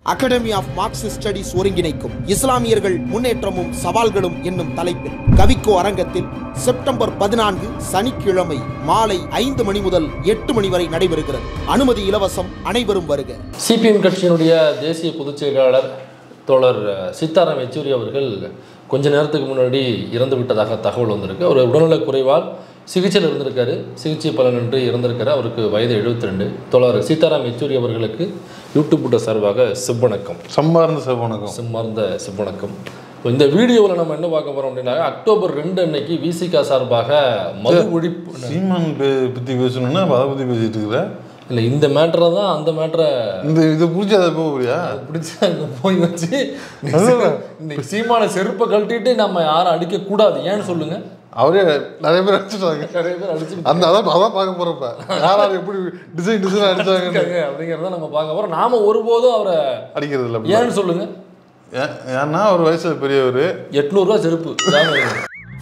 Academy of Marxist studies ஒருங்கிணைக்கும் இஸ்லாமியர்கள் முன்னேற்றமும் சவால்களும் என்னும் தலைப்பில் கவிக்கோ அரங்கத்தில் செப்டம்பர் பதினான்கு சனிக்கிழமை மாலை ஐந்து மணி முதல் எட்டு மணி வரை நடைபெறுகிறது அனுமதி இலவசம் அனைவரும் வருக சிபிஎம் கட்சியினுடைய தேசிய பொதுச் செயலாளர் தோழர் சீதாராம் யெச்சூரி அவர்கள் கொஞ்ச நேரத்துக்கு முன்னாடி இறந்து விட்டதாக தகவல் வந்திருக்கு அவர் உடல்நலக் குறைவால் சிகிச்சையில் இருந்திருக்காரு சிகிச்சை பலனின்றி இறந்திருக்காரு அவருக்கு வயது 72 ரெண்டு தோழர் சீதாராம் யெச்சூரி அவர்களுக்கு யூடியூப் கூட்ட சார்பாக செவ்வணக்கம் சம்பார்ந்த செவ்வணக்கம் செம்மார்ந்த செவ்வணக்கம் இப்போ இந்த வீடியோவில் நம்ம என்ன பார்க்க போகிறோம் அப்படின்னா அக்டோபர் ரெண்டு அன்னைக்கு விசிகா சார்பாக மது ஒழிப்பு சீமான் பே- பத்தி பேசணும்னா அதை பத்தி பேசிட்டு இருக்கிற இல்லை இந்த மேட்டரை தான் அந்த மேட்டரை இந்த இதை புரிஞ்சு அதை போறியா பிடிச்சி அங்கே போய் வச்சு இன்னைக்கு சீமான செருப்பை கழட்டிட்டு நம்ம யாரும் அடிக்க கூடாது ஏன்னு சொல்லுங்க அவரே நிறைய பேர் அடிச்சிட்டாங்க நிறைய பேர் அடிச்சுட்டு அந்த அதான் அதான் பார்க்க போறப்ப யார் யார் எப்படி டிசைன் டிசைன் அடிச்சாங்கன்னு இருக்காங்க அப்படிங்கிறத நம்ம பார்க்க போறோம் நாம ஒருபோதும் அவரை அடிக்கிறது இல்லை அப்படி. ஏன்னு சொல்லுங்க ஏன் ஏன்னா அவர் வயசுல பெரியவர் எட்நூறுரூவா செருப்பு ஜாம வைங்க.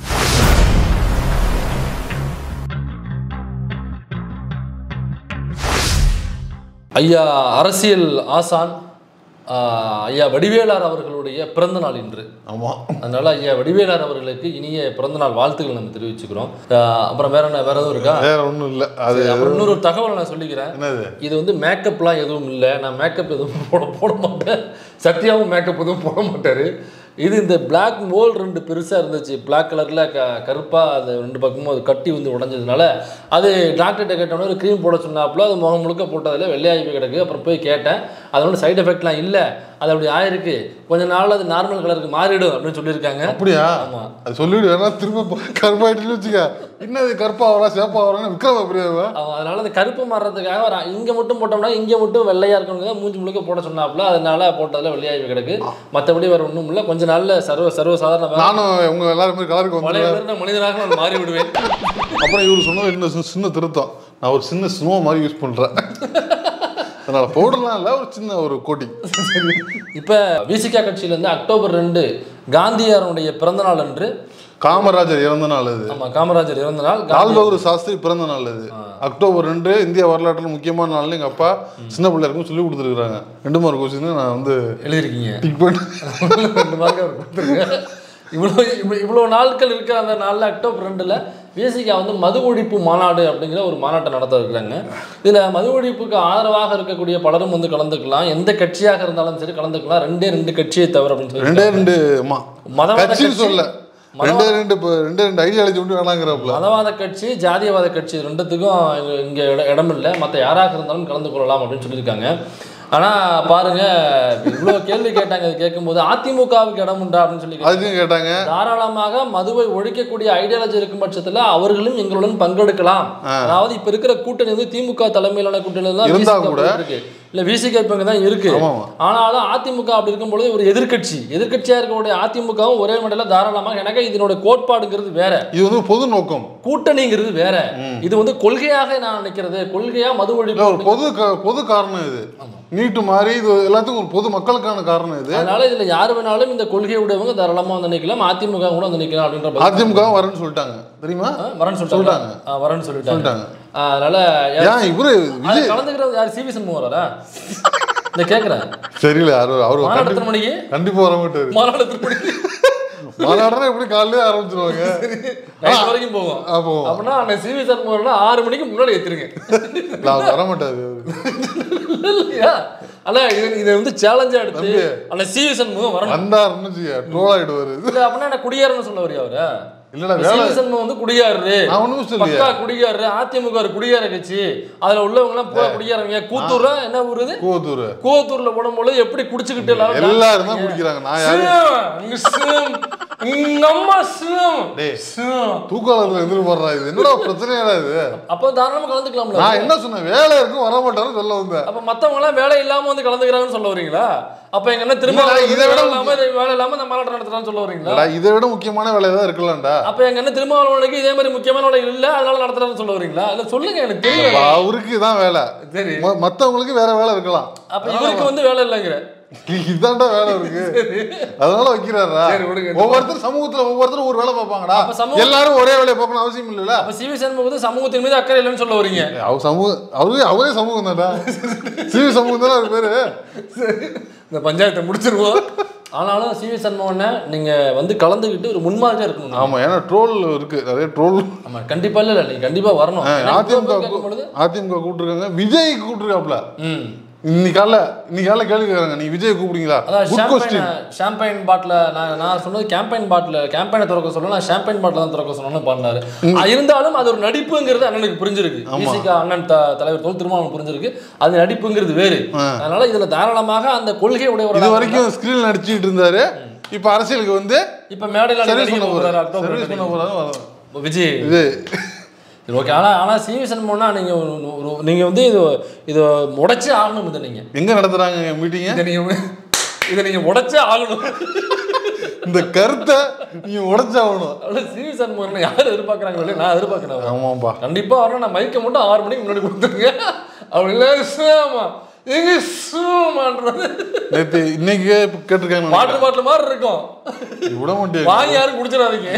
ஐயா அரசியல் ஆசான் ஆ, ஐயா வடிவேலார் அவர்களுடைய பிறந்த நாள் இன்று ஆமா அதனால ஐயா வடிவேலார் அவர்களுக்கு இனிய பிறந்தநாள் வாழ்த்துக்கள் நம்ம தெரிவிச்சுக்கிறோம் ஆஹ் அப்புறம் வேற என்ன வேற எதுவும் இருக்கா வேற ஒண்ணும் இல்ல அது அப்புறம் இன்னொரு ஒரு தகவலை நான் சொல்லிக்கிறேன் என்னது இது வந்து மேக்கப்லாம் எதுவும் இல்லை நான் மேக்கப் எதுவும் போட போட மாட்டேன் சத்யாவும் மேக்கப் எதுவும் போட மாட்டார் இது இந்த பிளாக் மோல் ரெண்டு பெருசாக இருந்துச்சு பிளாக் கலரில் க கருப்பாக அது ரெண்டு பக்கமும் அது கட்டி வந்து உடஞ்சதுனால அது டாக்டர்கிட்ட கேட்டோன்னே ஒரு க்ரீம் போட சொன்னாப்புல அது முகம் முழுக்க போட்டதில் வெள்ளையாகி போய் கிடக்கு அப்புறம் போய் கேட்டேன் அதோட சைடு எஃபெக்ட்லாம் இல்லை அது அப்படி ஆயிருக்கு கொஞ்ச நாள் அது நார்மல் கலருக்கு மாறிடும் அப்படின்னு சொல்லியிருக்காங்க அப்படியா ஆமா. அது சொல்லிவிடு வேணா திரும்ப கருப்பாயிட்டு வச்சுக்க என்னது கருப்பா வரா சேப்பா வரான்னு விக்ரம பிரியாவா அவன் அதனால அந்த கருப்பு மாறுறதுக்காக ஒரு இங்கே மட்டும் போட்டோம்னா இங்கே மட்டும் வெள்ளையா இருக்கணும் தான் மூஞ்சி முழுக்க போட சொன்னாப்புல அதனால போட்டதில் வெள்ளையாகி கிடக்கு மற்றபடி வேற ஒன்றும் இல்லை கொஞ்ச நாள்ல சர்வ சர்வ சாதாரண வேலை. நானும் உங்க எல்லாரும் மாதிரி கலருக்கு பழைய வந்து பேர் நான் மனிதனாக நான் மாறி விடுவேன் அப்புறம் இவர் சொன்னது என்ன சின்ன- சின்ன திருத்தம் நான் ஒரு சின்ன ஸ்னோ மாதிரி யூஸ் பண்றேன் அதனால பவுடர்லாம் இல்லை ஒரு சின்ன ஒரு கோட்டிங் இப்போ விசிகா கட்சியிலேருந்து அக்டோபர் ரெண்டு காந்தியாருடைய பிறந்த நாள் அன்று காமராஜர் இறந்த நாள் அது ஆமா காமராஜர் இறந்த நாள் லால் காந்தி பகதூர் சாஸ்திரி பிறந்த நாள் அது அக்டோபர் ரெண்டு இந்திய வரலாற்றில் முக்கியமான நாள்னு எங்க அப்பா சின்ன பிள்ளையாருக்கும் சொல்லி கொடுத்துருக்காங்க ரெண்டு மார்க் கொஸ்டின் நான் வந்து எழுதியிருக்கீங்க டிக் பண்ணி ரெண்டு மார்க் அவர் கொடுத்துருங்க இவ்வளோ இவ்வளோ இவ்வளோ நாட்கள் இருக்கிற அந்த நாளில் அக்டோபர் ரெண்டில் விசிகா வந்து மது ஒழிப்பு மாநாடு அப்படிங்கிற ஒரு மாநாட்டை நடத்த இருக்கிறாங்க இதில் மது ஒழிப்புக்கு ஆதரவாக இருக்கக்கூடிய பலரும் வந்து கலந்துக்கலாம் எந்த கட்சியாக இருந்தாலும் சரி கலந்துக்கலாம் ரெண்டே ரெண்டு கட்சியை தவிர அப்படின்னு சொல்லி ரெண்டே ரெண்டு அம்மா மதவாத கட்சின்னு கட்சி, சொல்ல மதவாத- ரெண்டே ரெண்டு இப்ப ரெண்டே ரெண்டு ஐடியாலஜி ஒன்று வேணாங்கிறப்பல மதவாத கட்சி ஜாதியவாத கட்சி இது ரெண்டுத்துக்கும் இங்க- இங்க இட இடம் இல்லை மற்ற யாராக இருந்தாலும் கலந்து கொள்ளலாம் அப்படின்னு சொல்லியிருக்காங்க ஆனால் பாருங்க இவ்வளோ கேள்வி கேட்டாங்க இது கேட்கும்போது அதிமுகவுக்கு இடம் உண்டா அப்படின்னு சொல்லி கேட்டாங்க. அதுக்கும் கேட்டாங்க தாராளமாக மதுவை ஒழிக்கக்கூடிய ஐடியாலஜி இருக்கும் பட்சத்தில் அவர்களும் எங்களுடன் பங்கெடுக்கலாம் அதாவது இப்ப இருக்கிற கூட்டணி வந்து திமுக தலைமையிலான கூட்டணி தான் இருந்தா VCK கூட. இருக்கு இல்ல விசிக இப்ப இங்க தான் இருக்கு ஆமாமா. ஆனாலும் அதிமுக அப்படி இருக்கும்பொழுது ஒரு எதிர்க்கட்சி எதிர்க்கட்சியா இருக்கக்கூடிய அதிமுகவும் ஒரே மண்டல தாராளமாக எனக்கு இதனோட கோட்பாடுங்கிறது வேற இது வந்து பொது நோக்கம் கூட்டணிங்கிறது வேற இது வந்து கொள்கையாக நான் நினைக்கிறது கொள்கையா மது இல்ல ஒழிப்பு ஒரு பொது க- பொது காரணம் இது நீட்டு மாதிரி இது எல்லாத்துக்கும் ஒரு பொது மக்களுக்கான காரணம் இது அதனால இதுல யார் வேணாலும் இந்த கொள்கை உடையவங்க தாராளமா வந்து நிக்கலாம் அதிமுக கூட வந்து நிக்கலாம் அப்படின்ற பதில் அதிமுக வரேன்னு சொல்லிட்டாங்க தெரியுமா ஆ, வரேன்னு சொல்லிட்டாங்க ஆ, வரேன்னு சொல்லிட்டாங்க சொல்லிட்டாங்க ஆ, அதனால ஏன் இவரு அதுல விஜய் கலந்துக்கிறது யார் சிவி சண்முகம் வராரா இந்த கேக்குறேன் தெரியல அவரு அவரு மாநாடு கண்டி- எத்தனை மணிக்கு கண்டிப்பா வர மாட்டாரு மாநாடு எத்தனை மணிக்கு மாநாடுனா எப்படி காலையிலே ஆரம்பிச்சிருவாங்க நைட் வரைக்கும் போகும் அப்போ அப்படின்னா அண்ணன் சிவி சண்முகம்னா ஆறு மணிக்கு முன்னாடி ஏத்துருங்க இல்ல, அவர் வர மாட்டாரு அவரு. இல்லையா அண்ணா இது இதை வந்து சேலஞ்சா எடுத்து அண்ணன் சிவி சண்முகம் வரணும் வந்தாருன்னு ட்ரோல் ஆயிடுவாரு இல்ல அப்படின்னா என்ன குடியாருன்னு சொல்ல வரியா அவரு இல்லடா வேலை சிவி சண்முகம் வந்து குடியாரு நான் ஒண்ணும் சொல்லலையே பக்கா குடியாரு அதிமுக ஒரு குடியார கட்சி அதுல உள்ளவங்க எல்லாம் பூரா குடியாரங்க கூத்தூரா என்ன ஊரு இது கூவத்தூர் கூவத்தூர்ல போடும்போது எப்படி குடிச்சுக்கிட்டு எல்லாரும் எல்லாரும் தான் குடிக்கிறாங்க நான் யாரு சிவம், இங்க சிவம், இங்க அம்மா சிவம், டேய். சிவம். தூக்காளர்கள் எதிர்பார்றா இது என்னடா பிரச்சனையாடா இது அப்போ தாராளமா கலந்துக்கலாம்ல நான் என்ன சொன்னேன் வேலை இருக்கும் வர மாட்டாருன்னு சொல்ல வந்தேன் அப்ப மத்தவங்க எல்லாம் வேலை இல்லாம வந்து கலந்துக்கிறாங்கன்னு சொல்ல வரீங்களா அப்ப எங்க என்ன திரும்ப இல்லடா, இதை விட வேலை இல்லாம இது வேலை இல்லாம இந்த மாநாட்டம் நடத்துறான்னு சொல்ல வரீங்களா ஏடா, இதை விட முக்கியமான வேலை தான் இருக்கலாம்டா அப்ப எங்க என்ன திருமாவளவனுக்கு இதே மாதிரி முக்கியமான வேலை இல்ல அதனால நடத்துறான்னு சொல்ல வரீங்களா இல்ல சொல்லுங்க எனக்கு தெரியல அப்ப அவருக்கு தான் வேலை சரி ம- மத்தவங்களுக்கு வேற வேலை இருக்கலாம் அப்ப இவருக்கு வந்து வேலை இல்லைங்கிற இதான்டா வேலை இருக்கு அதனால வைக்கிறாரா சரி, விடுங்க. ஒவ்வொருத்தர் சமூகத்துல ஒவ்வொருத்தரும் ஒரு வேலை பார்ப்பாங்கடா அப்ப சமூக- எல்லாரும் ஒரே வேலையை பார்க்கணும் அவசியம் இல்லைல்ல அப்ப சிவி சண்முகத்து சமூகத்தின் மீது அக்கறை இல்லைன்னு சொல்ல வரீங்க அவர் சமூகம் அவரு அவரே சமூகம் தான்டா சிவி சமூகம் தானே அவர் பேரு இந்த பஞ்சாயத்தை முடிச்சிருவோம் ஆனாலும் சிவி சண்முகனை நீங்கள் வந்து கலந்துக்கிட்டு ஒரு முன்மாதிரியாக இருக்கணும் ஆமா ஏன்னா ட்ரோல் இருக்கு நிறைய ட்ரோல் ஆமாம் கண்டிப்பாக இல்லை நீங்கள் கண்டிப்பாக வரணும் ஏன்னா இவ்வளவு அதிமுக பேர் கேட்கும் பொழுது அதிமுக கூப்பிட்டுருக்காங்க விஜய் கூப்பிட்டுருக்காப்ல ம் இன்னைக்கு காலைல இன்னைக்கு காலைல கேள்வி கேட்கறாங்க நீ விஜய் கூப்பிடுங்களா அதான் good champagne question champagne bottle நான் நான் சொன்னது கேம்பைன் பாட்டில் கேம்பைனை திறக்க சொல்ல நான் ஷாம்பைன் பாட்டில் தான் திறக்க சொன்னேன்னு பண்ணாரு இருந்தாலும் அது ஒரு நடிப்புங்கிறது அண்ணனுக்கு புரிஞ்சிருக்கு பிசிகா அண்ணன் த தலைவர் தொல் திருமாவளவன் புரிஞ்சிருக்கு அது நடிப்புங்கிறது வேறு அதனால இதுல தாராளமாக அந்த கொள்கை இது உடையவராக வரைக்கும் ஸ்கிரீன் நடிச்சிட்டு இருந்தாரு இப்ப அரசியலுக்கு வந்து இப்ப மேடையில் சர்வீஸ் நடிக்க பண்ண போறாரு போறாரு அக்டோபர் சர்வீஸ் பண்ண போறாரு வர- விஜய் இது சரி ஓகே ஆனால் ஆனால் சிவி சண்முகம்னா நீங்கள் ஒரு நீங்கள் வந்து இது இது உடைச்சே ஆகணும் இதை நீங்கள் எங்க நடத்துறாங்க மீட்டிங்க இதை நீங்கள் இதை நீங்கள் உடைச்சே ஆகணும் இந்த கருத்தை நீங்க உடைச்சாகணும் அவ்வளோ சிவி சண்முகம் யார் எதிர்பார்க்குறாங்க நான் எதிர்பார்க்குறேன் ஆமாப்பா கண்டிப்பா வரணும் நான் மைக்கை மட்டும் ஆறு மணிக்கு முன்னாடி கொடுத்துருங்க அப்படி இல்லை சும்மா எங்க சும்மான்றது நேத்து இன்னைக்கு கேட்டிருக்காங்க வாட்டர் பாட்டில் மாதிரி இருக்கும் விட மாட்டேன் வாங்கி யாரும் குடிச்சிடாதீங்க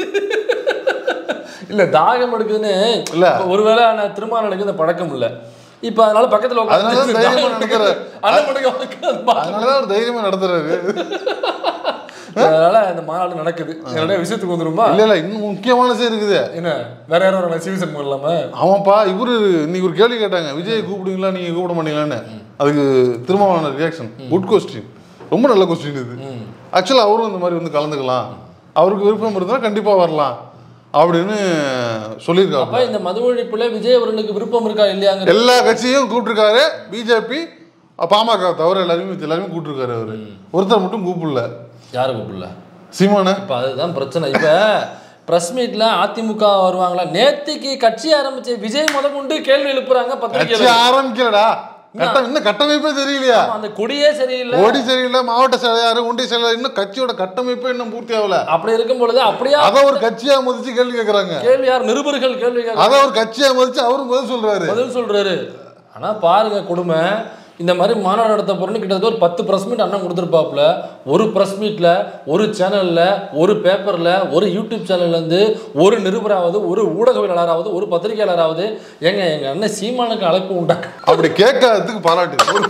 இல்ல தாகம் எடுக்குதுன்னு இல்ல. இப்ப ஒருவேளை நான் திருமணம் இந்த பழக்கம் இல்ல இப்ப அதனால பக்கத்துல உட்கார்ந்து அதனால தைரியமா நடக்கிற. அண்ணன் மட்டும் உட்கார்ந்து பா- அதனாலதான் அவர் தைரியமா நடத்துறாரு அதனால இந்த மாநாடு நடக்குது என்னோட விஷயத்துக்கு வந்துருமா இல்ல இல்ல இன்னும் முக்கியமான விஷயம் இருக்குது என்ன வேற யாரும் வராங்க சிவசன் இல்லாம ஆமாப்பா இவரு இன்னைக்கு ஒரு கேள்வி கேட்டாங்க விஜய் கூப்பிடுங்களா நீங்க கூப்பிட மாட்டீங்களான்னு அதுக்கு திருமாவளவன ரியாக்ஷன் குட் கொஸ்டின் ரொம்ப நல்ல கொஸ்டின் இது ஆக்சுவலாக அவரும் இந்த மாதிரி வந்து கலந்துக்கலாம் அவருக்கு விருப்பம் இருந்தால் கண்டிப்பா வரலாம் அப்படின்னு சொல்லியிருக்காங்க அப்ப இந்த மது ஒழிப்புல விஜய் அவர்களுக்கு விருப்பம் இருக்கா இல்லையாங்க எல்லா கட்சியும் கூப்பிட்டுருக்காரு பிஜேபி பாமக தவிர எல்லாருமே எல்லாருமே கூப்பிட்டுருக்காரு அவரு ஒருத்தர் மட்டும் கூப்பிடல யாரு கூப்பிடல சீமான இப்ப அதுதான் பிரச்சனை இப்ப பிரஸ் மீட்ல அதிமுக வருவாங்களா நேத்திக்கு கட்சி ஆரம்பிச்ச விஜய் முத கொண்டு கேள்வி எழுப்புறாங்க கட்சி பத்திரிகையில ஆரம்பிக்கலடா கட்டம் இன்னும் கட்டமைப்பே தெரியலையா ஆமா, அந்த கொடியே சரியில்லை ஓடி சரியில்லை மாவட்ட செயலாளர் ஒன்றிய செயலாளர் இன்னும் கட்சியோட கட்டமைப்பே இன்னும் பூர்த்தி ஆகல அப்படி இருக்கும் பொழுது அப்படியா அத ஒரு கட்சியா மதிச்சு கேள்வி கேக்குறாங்க கேள்வி யார் நிருபர்கள் கேள்வி கேட்க அத ஒரு கட்சியா மதிச்சு அவரும் பதில் சொல்றாரு பதில் சொல்றாரு ஆனா பாருங்க கொடுமை இந்த மாதிரி மாநாடு நடத்த போறோம்னு கிட்டத்தட்ட ஒரு பத்து ப்ரெஸ் மீட் அண்ணன் கொடுத்துருப்பாப்புல ஒரு ப்ரெஸ் மீட்ல ஒரு சேனல்ல ஒரு பேப்பர்ல ஒரு யூடியூப் சேனல்ல இருந்து ஒரு நிருபராவது ஒரு ஊடகவியலாளராவது ஒரு பத்திரிகையாளராவது ஏங்க எங்க அண்ணன் சீமானுக்கு அழைப்பு உண்டா அப்படி கேட்காததுக்கு பாராட்டு ஒரு-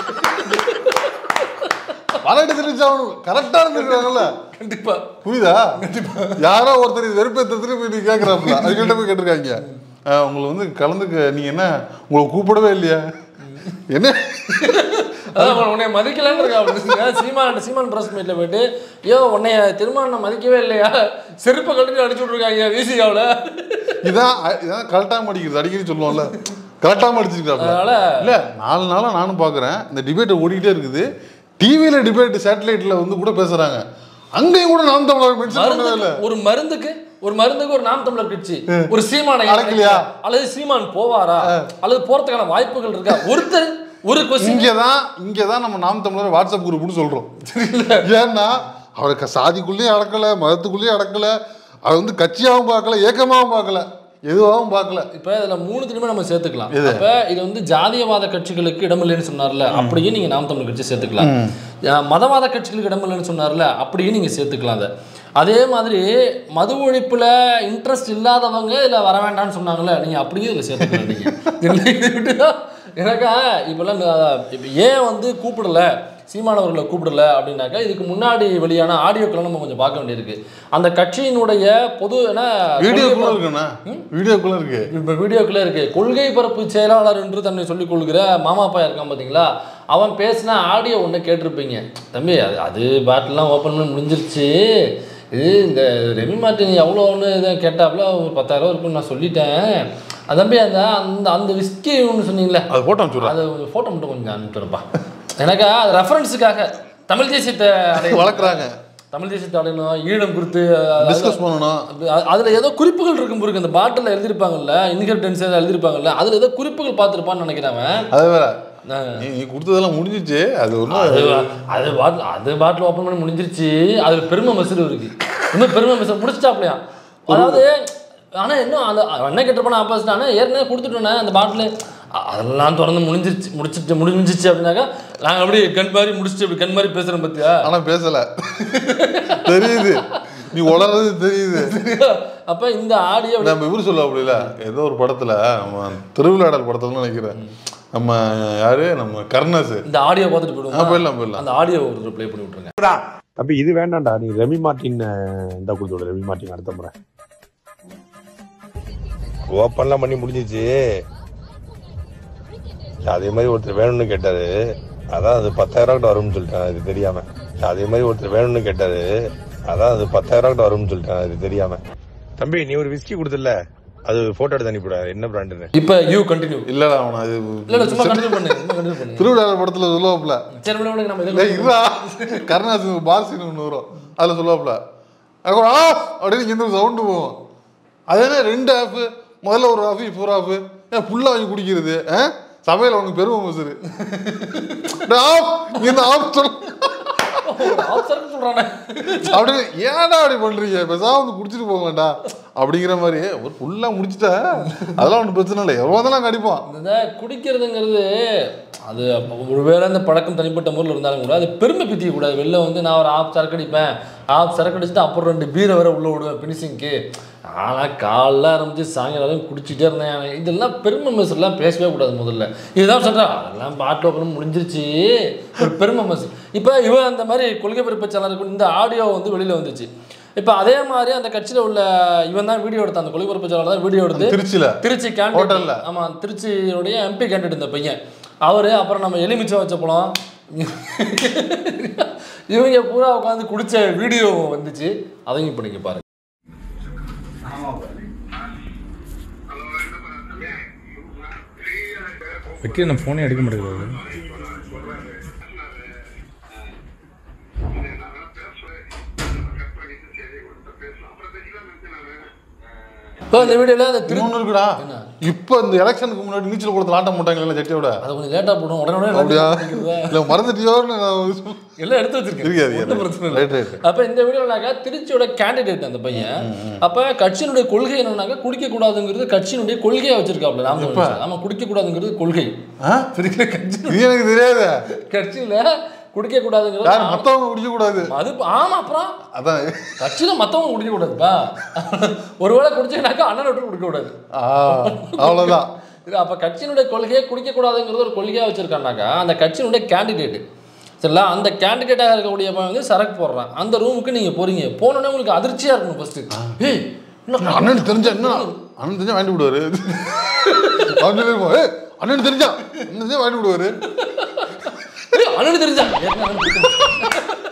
பாராட்டு தெரிவிச்சாகணும் கரெக்டா இருந்திருக்காங்கல்ல கண்டிப்பா புரியுதா யாரோ ஒருத்தர் இது வெறுப்பேற்றத்துக்கு போய் நீ கேட்குறாப்புல அதுக்கிட்ட போய் கேட்டிருக்காங்க அஹ் உங்களை வந்து கலந்துக்க நீங்க என்ன உங்களை கூப்பிடவே இல்லையா என்ன அதான் அவன் உன்னை மதிக்கலன்னு இருக்கா அப்படின்னு சீமான் சீமான் பிரஸ் மீட்ல போயிட்டு ஐயோ உன்னைய திருமணம் மதிக்கவே இல்லையா செருப்பை கழட்டி அடிச்சு விட்ருக்காங்க விசிகாவில் இதான் அ- இதான் கரெக்டாக அடிக்கிறது அடிக்கடி சொல்லுவோம்ல கரெக்டாக அடிச்சிருக்காப்புல அதனால இல்ல நாலு நாளா நானும் பார்க்குறேன் இந்த டிபேட் ஓடிக்கிட்டே இருக்குது டிவியில டிபேட் சேட்டலைட்ல வந்து கூட பேசுறாங்க அங்கேயும் கூட நாம் தமிழர் மென்ஷன் பண்ணவே மருந்துக்கு இல்லை ஒரு மருந்துக்கு ஒரு மருந்துக்கு ஒரு நாம் தமிழர் கட்சி ஒரு சீமானை அழைக்கலையா? அல்லது சீமான் போவாரா அல்லது போறதுக்கான வாய்ப்புகள் இருக்கா ஒருத்தர் ஒரு கொஸ்டின் இங்கே தான் இங்கே தான் நம்ம நாம் தமிழர் வாட்ஸ்அப் குரூப்னு சொல்றோம் ஏன்னா அவருக்கு சாதிக்குள்ளேயும் அடக்கல மதத்துக்குள்ளேயும் அடக்கல அது வந்து கட்சியாகவும் பார்க்கல ஏக்கமாகவும் பார்க்கல எதுவாகவும் பார்க்கல இப்ப இதுல மூணு திரும்ப நம்ம சேர்த்துக்கலாம் அப்ப இது வந்து ஜாதியவாத கட்சிகளுக்கு இடமில்லைன்னு சொன்னார்ல அப்படியே நீங்க நாம் தமிழர் கட்சி சேர்த்துக்கலாம் அஹ் மதவாத கட்சிகளுக்கு இடமில்லைன்னு சொன்னார்ல அப்படியே நீங்க சேர்த்துக்கலாம் அதை அதே மாதிரி மது ஒழிப்புல இன்ட்ரெஸ்ட் இல்லாதவங்க இதுல வர வேண்டாம்னு சொன்னாங்கல்ல நீங்க அப்படியே இதுல சேர்த்துக்கலாம் நீங்க இதுல இது விட்டுதான் எனக்கா இப்பெல்லாம் இந்த- இப்ப ஏன் வந்து கூப்பிடல சீமானவர்களை கூப்பிடல அப்படின்னாக்கா இதுக்கு முன்னாடி வெளியான ஆடியோக்களை நம்ம கொஞ்சம் பார்க்க வேண்டியிருக்கு அந்த கட்சியினுடைய பொது ஏன்னா வீடியோக்குள்ள இருக்குண்ணா வீடியோக்குள்ள இருக்கு இப்போ வீடியோக்குள்ளே இருக்கு கொள்கை பரப்பு செயலாளர் என்று தன்னை சொல்லிக் கொள்கிற மாமாப்பா இருக்கான் பார்த்தீங்களா அவன் பேசின ஆடியோ ஒன்று கேட்டிருப்பீங்க தம்பி அது அது பேட்டெலாம் ஓப்பன் பண்ணி முடிஞ்சிருச்சு இது இந்த ரெமி மார்டின் எவ்வளோ ஒன்று இதை கேட்டாப்புல ஒரு பத்தாயிரம் இருக்குன்னு நான் சொல்லிட்டேன் அது தம்பி அந்த அந்த அந்த விஸ்கி ஒன்று சொன்னீங்களே அது போட்டோ அனுப்பிச்சுடுறேன் அதை கொஞ்சம் ஃபோட்டோ மட்டும் கொஞ்சம் அனுப்பிச்சிருப்பா எனக்கு அது ரெஃபரன்ஸுக்காக தமிழ் தேசியத்தை அடைய வளர்க்குறாங்க தமிழ் தேசியத்தை அடையணும் ஈழம் குறித்து அது- டிஸ்கஸ் பண்ணணும் அது- அதுல ஏதோ குறிப்புகள் இருக்கும் இருக்கு அந்த பாட்டில் எழுதியிருப்பாங்கல்ல இன்கிரிடியன்ஸ் எழுதியிருப்பாங்கல்ல அதுல ஏதோ குறிப்புகள் பார்த்துருப்பான்னு நினைக்கிறேன் அவன். அது வேற நான் நீ நீ கொடுத்ததெல்லாம் முடிஞ்சிச்சு அது ஒன்றும் அது அது பாட்டில் அது பாட்டில் ஓப்பன் பண்ணி முடிஞ்சிருச்சு அது பெருமை மெசேஜ் இருக்கு இன்னும் பெருமை மெசேஜ் முடிச்சிட்டாப்லையா அதாவது ஆனா இன்னும் அந்த என்ன கேட்டிருப்பான ஆப்போசிட் ஆனால் ஏற்கனவே கொடுத்துட்டோன்னே அந்த பாட்டில் அதெல்லாம் திறந்து முடிஞ்சிருச்சு முடிச்சிட்டு முடிஞ்சிச்சு அப்படின்னாக்கா நாங்கள் அப்படியே கண் மாதிரி முடிச்சுட்டு அப்படி கண் மாதிரி பேசுகிறோம் பார்த்தியா ஆனா பேசல தெரியுது நீ உளறது தெரியுது அப்போ இந்த ஆடியோ நம்ம இவரு சொல்ல அப்படில ஏதோ ஒரு படத்துல நம்ம திருவிளையாடல் படத்துல நினைக்கிறேன் நம்ம யாரு நம்ம கருணாஸ் இந்த ஆடியோ பார்த்துட்டு ஆ போயிடுவோம் போயிடலாம் போயிடலாம் அந்த ஆடியோ ஒரு ப்ளே பண்ணி விட்டுருங்க தம்பி இது வேண்டாம்டா நீ ரெமி மார்ட்டின் இந்த கொடுத்து விடு ரெமி மார்ட்டின் அடுத்த முறை ஓப்பன்லாம் பண்ணி முடிஞ்சிச்சு அதே மாதிரி ஒருத்தர் வேணும்னு கேட்டாரு அதான் அது பத்தாயிரம் கிட்ட வரும்னு சொல்லிட்டேன் அது தெரியாம அதே மாதிரி ஒருத்தர் வேணும்னு கேட்டாரு அதான் அது பத்தாயிரம் கிட்ட வரும்னு சொல்லிட்டேன் அது தெரியாம தம்பி நீ ஒரு விஸ்கி கொடுத்துல அது போட்டோ எடுத்து அனுப்பிவிட என்ன பிராண்டுன்னு இப்போ யூ கண்டினியூ இல்லடா அவன் அது இல்ல இல்ல சும்மா கண்டினியூ பண்ணு சும்மா கண்டினியூ பண்ணு திருவிழா படத்துல சொல்லுவாப்ல சரி விட விட நம்ம டேய் இதில் இருடா கருணாஸ் பால் சீன் ஒன்று வரும் அதில் சொல்லுவாப்ல அப்புறம் ஆ அப்படின்னு இங்கே சவுண்டு போகும் அதே ரெண்டு ஆஃப் முதல்ல ஒரு ஆஃப் இப்போ ஒரு ஆஃப் ஏன் ஃபுல்லாக வாங்கி குடிக்கிறது ஆ சபையில் உனக்கு பெருமை மசுரு ஆஃப் இந்த ஆஃப் சொல் ஆப்சர்னு சொல்றானே அப்படின்னு ஏன்டா அப்படி பண்றீங்க பேசாம வந்து குடிச்சிட்டு போங்களேன்டா அப்படிங்கிற மாதிரி ஒரு ஃபுல்லா முடிச்சிட்டா அதெல்லாம் ஒன்றும் பிரச்சனை இல்லை எவ்வளோ தான் கடிப்பான் இந்த குடிக்கிறதுங்கிறது அது ஒருவேளை அந்த பழக்கம் தனிப்பட்ட முறையில் இருந்தாலும் கூட அது பெருமை பித்திக்க கூடாது வெளில வந்து நான் ஒரு ஆப் சரக்கு அடிப்பேன் ஆப் சரக்கு அடிச்சுட்டு அப்புறம் ரெண்டு பீரை வேற உள்ள விடுவேன் ஃபினிஷிங்க்கு ஆனால் காலைல ஆரம்பிச்சு சாயங்காலம் வரைக்கும் குடிச்சிட்டே இருந்தேன் இதெல்லாம் பெருமை மெசர்லாம் பேசவே கூடாது முதல்ல இதுதான் சொல்கிறேன் அதெல்லாம் பாட்டில் ஓப்பனும் முடிஞ்சிருச்சு ஒரு பெருமை மெசர் இப்போ இவன் அந்த மாதிரி கொள்கை பிறப்பச்சாளருக்கு இந்த ஆடியோ வந்து வெளியில் வந்துச்சு இப்போ அதே மாதிரி அந்த கட்சியில் உள்ள இவன் தான் வீடியோ எடுத்தான் அந்த கொள்கை பிறப்பச்சாளர் தான் வீடியோ எடுத்து திருச்சியில திருச்சி Hotel ல. கேண்டீன் ஆமாம் திருச்சியுடைய எம்பி கேண்டிடேட் இந்த பையன் அவர் அப்புறம் நம்ம எலுமிச்சை வச்ச பழம் இவங்க பூரா உட்காந்து குடிச்ச வீடியோ வந்துச்சு அதையும் இப்போ நீங்கள் பாருங்க வெற்றி நான் ஃபோனே எடுக்க மாட்டேங்கிறாரு இப்போ இந்த வீடியோவில் அந்த திரு இன்னொன்று இருக்குடா இப்போ இந்த எலெக்ஷனுக்கு முன்னாடி நீச்சல் குளத்தில் ஆட்ட மாட்டாங்களா ஜட்டியோட அதை கொஞ்சம் லேட்டாக போடும் உடனே உடனே அப்படியா எல்லாத்தையும் இல்லை மறந்துட்டியோன்னு நான் சொல்ல- எல்லாம் எடுத்து வச்சிருக்கேன் இருக்காது, ஒண்ணும் பிரச்சனை இல்லை. ரைட் ரைட் அப்ப இந்த வீடியோனாக்கா திருச்சியோட கேண்டிடேட் அந்த பையன் அப்ப கட்சியினுடைய கொள்கை என்னன்னாக்கா குடிக்க கூடாதுங்கிறது கட்சியினுடைய கொள்கையா வச்சிருக்காப்ல ராம் ஆமா குடிக்க கூடாதுங்கிறது கொள்கை ஆ இருக்கிற கட்சி இது எனக்கு தெரியாது கட்சியில குடிக்க கூடாதுங்கிறது யார் மற்றவங்க குடிக்க கூடாது அது ஆமா அப்புறம் அதான் கட்சியில மத்தவங்க குடிக்க கூடாதுப்பா ஒருவேளை குடிச்சீங்கன்னாக்கா அண்ணன் விட்டு குடிக்க கூடாது ஆ அவ்வளோதான் இது அப்ப கட்சியினுடைய கொள்கையை குடிக்க கூடாதுங்கிறது ஒரு கொள்கையா வச்சிருக்கானாக்கா அந்த கட்சியினுடைய கேண்டிடேட் சரிங்களா அந்த கேண்டிடேட்டாக இருக்கக்கூடிய பையன் வந்து சரக்கு போடுறான் அந்த ரூமுக்கு நீங்க போறீங்க போனோடனே உங்களுக்கு அதிர்ச்சியா இருக்கணும் ஃபர்ஸ்ட் ஏய் என்ன அண்ணன் தெரிஞ்சா என்ன அண்ணன் தெரிஞ்சா வாங்கி விடுவாரு அவன் சொல்லிருப்போம் ஏய் அண்ணன் தெரிஞ்சா அண்ணன் தெரிஞ்சா வாங்கி விடுவாரு ஏய், அண்ணனுக்கு தெரிஞ்சா ஏற்கனவே அண்ணன் கொடுத்து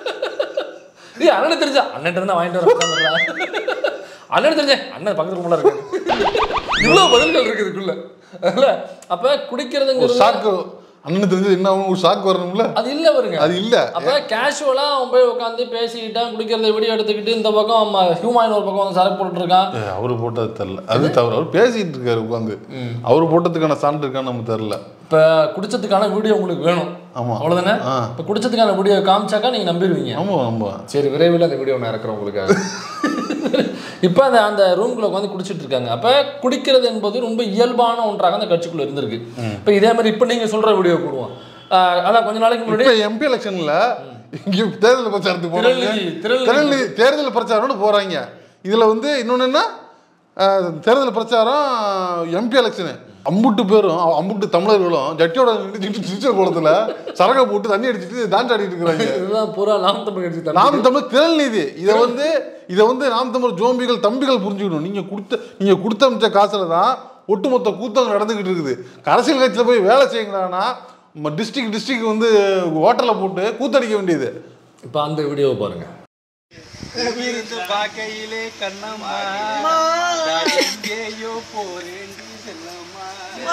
ஏய் அண்ணனுக்கு தெரிஞ்சா அண்ணன் இருந்தா வாங்கிட்டு வர உட்கார்ந்துடுறா. அண்ணனுக்கு தெரிஞ்ச அண்ணன் பக்கத்து ரூம்ல இருக்கு இவ்வளவு பதில்கள் இருக்கு இதுக்குள்ள அதுல அப்ப ஒரு குடிக்கிறதுங்கிறது ஷாக்கு அண்ணன் தெரிஞ்சது என்ன ஆகும் ஒரு ஷாக் வரணும்ல அது இல்ல வருங்க அது இல்ல அப்ப கேஷுவலா அவன் போய் உட்காந்து பேசிக்கிட்டான் குடிக்கிறத வீடியோ எடுத்துக்கிட்டு இந்த பக்கம் ஹியூமாயின் ஒரு பக்கம் வந்து சரக்கு போட்டுட்டு இருக்கான் ஏய், அவரு போட்டது தெரில அது தவிர அவர் பேசிட்டு இருக்காரு உட்காந்து அவரு போட்டதுக்கான சான்று இருக்கான்னு நமக்கு தெரில இப்ப குடிச்சதுக்கான வீடியோ உங்களுக்கு வேணும் ஆமா அவ்வளவுதானே ஆ. இப்ப குடிச்சதுக்கான வீடியோ காமிச்சாக்கா நீங்க நம்பிடுவீங்க ஆமா ஆமா சரி விரைவில் அந்த வீடியோ நான் இறக்குறேன் உங்களுக்காக இப்போ அந்த அந்த ரூம்குள்ள உட்காந்து குடிச்சிட்டு இருக்காங்க அப்போ குடிக்கிறது என்பது ரொம்ப இயல்பான ஒன்றாக அந்த கட்சிக்குள்ள இருந்திருக்கு இப்போ இதே மாதிரி இப்போ நீங்கள் சொல்கிற வீடியோ போடுவோம் ஆஹ் அதான் கொஞ்ச நாளைக்கு முன்னாடி இப்ப எம்பி எலெக்ஷன்ல இங்க தேர்தல் பிரச்சாரத்துக்கு போறாங்க திருநெல்வேலி திருநெல்வேலி திருநெல்வேலி தேர்தல் பிரச்சாரம்னு போறாங்க இதுல வந்து இன்னொன்னு என்ன அஹ், தேர்தல் பிரச்சாரம் எம்பி எலெக்ஷனு அம்புட்டு பேரும் அ- அம்புட்டு தமிழர்களும் ஜட்டியோட நீச்சல் குளத்துல சரகை போட்டு தண்ணி அடிச்சிட்டு டான்ஸ் ஆடிட்டு இருக்கிறாங்க இதுதான் பூரா நாம் தமிழ் கட்சி தான் நாம் தமிழ் திரள் நீதி இதை வந்து இதை வந்து நாம் தமிழ் ஜோம்பிகள் தம்பிகள் புரிஞ்சுக்கணும் நீங்க கொடுத்த நீங்க கொடுத்த அமைச்ச காசுல தான் ஒட்டுமொத்த கூத்தம் நடந்துகிட்டு இருக்குது அரசியல் கட்சியில் போய் வேலை செய்யுங்கடான்னா டிஸ்ட்ரிக்ட் டிஸ்ட்ரிக்ட் வந்து ஹோட்டலில் போட்டு கூத்தடிக்க வேண்டியது இப்போ அந்த வீடியோவை பாருங்க விருந்து பார்க்கையிலே கண்ணம்மா நான் எங்கேயோ போறேன் செல்லம்மா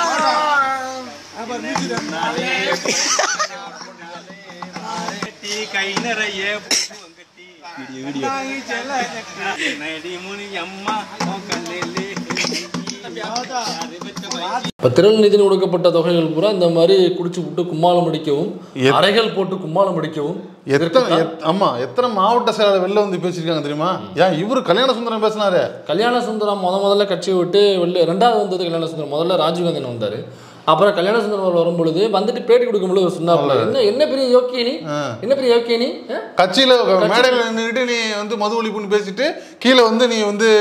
கட்டி கை நிறைய பூங்கட்டி நாங்கி செல்ல நடி முனி அம்மா உன் கண்ணிலே இப்போ திருநெல்வேலின்னு கொடுக்கப்பட்ட தொகைகள் பூரா இந்த மாதிரி குடிச்சு விட்டு கும்மாளம் அடிக்கவும் எத்- அறைகள் போட்டு கும்மாளம் அடிக்கவும் எத்தனை எத்- ஆமா எத்தனை மாவட்ட செயலாளர் வெளில வந்து பேசியிருக்காங்க தெரியுமா ஏன் இவரு கல்யாண சுந்தரம் பேசினாரு கல்யாண சுந்தரம் முத முதல்ல கட்சியை விட்டு வெளில ரெண்டாவது வந்தது கல்யாண சுந்தரம் முதல்ல ராஜீவ்காந்தி வந்தார் அப்புறம் கல்யாண சுந்தரம் அவர் வரும்பொழுது வந்துட்டு பேட்டி கொடுக்கும்போது அவர் சொன்னாப்புல என்ன என்ன பெரிய யோக்கிய நீ என்ன பெரிய யோக்கிய நீ ஆ? கட்சியில மேடையில் நின்றுட்டு நீ வந்து மது ஒழிப்புன்னு பேசிட்டு கீழே வந்து நீ வந்து